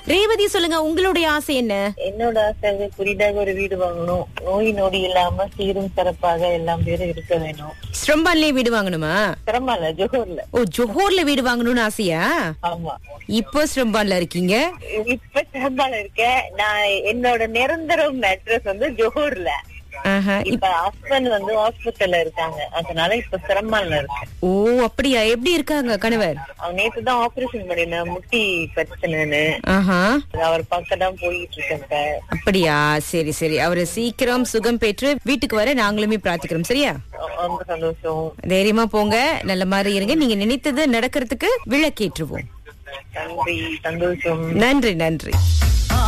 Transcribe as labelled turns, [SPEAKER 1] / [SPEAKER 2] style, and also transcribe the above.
[SPEAKER 1] ரேவதி சொல்லுங்க உங்களுடைய ஆசை என்ன
[SPEAKER 2] என்னோட ஆசை வந்து புதிதாக ஒரு வீடு வாங்கணும் நோய் நொடி இல்லாம சீரும் சிறப்பாக எல்லாம் பேரும் இருக்க வேணும்
[SPEAKER 1] ஸ்ரம்பான்லயே வீடு வாங்கணுமா
[SPEAKER 2] சிரமம் இல்ல ஜோஹர்ல
[SPEAKER 1] ஓ ஜோஹோர்ல வீடு வாங்கணும்னு ஆசையா
[SPEAKER 2] ஆமா
[SPEAKER 1] இப்போ ஸ்ரம்பான்ல இருக்கீங்க
[SPEAKER 2] இப்ப சிரம்பால இருக்கேன் நான் என்னோட நிரந்தரம் அட்ரஸ் வந்து ஜோஹர்ல
[SPEAKER 1] ஆஹா.
[SPEAKER 2] இப்ப ஹஸ்பண்ட் வந்து ஹாஸ்பிட்டல்ல இருக்காங்க அதனால இப்ப சிரமம்ல இருக்கேன்
[SPEAKER 1] ஓ அப்படியா எப்படி இருக்காங்க கணவர்
[SPEAKER 2] அவன் நேத்து தான் ஆபரேஷன் பண்ணிருந்தேன் முட்டி பிரச்சனைன்னு
[SPEAKER 1] ஆஹா
[SPEAKER 2] அவர் பக்கம் தான் போயிட்டு இருக்கேன் இப்ப.
[SPEAKER 1] அப்படியா சரி சரி அவரு சீக்கிரம் சுகம் பெற்று வீட்டுக்கு வர நாங்களுமே பிரார்த்திக்கிறோம் சரியா
[SPEAKER 2] ரொம்ப சந்தோஷம்
[SPEAKER 1] தைரியமா போங்க நல்ல மாதிரி இருங்க நீங்க நினைத்தது நடக்கிறதுக்கு விளக்கேற்றுவோம்
[SPEAKER 2] நன்றி சந்தோஷம்
[SPEAKER 1] நன்றி நன்றி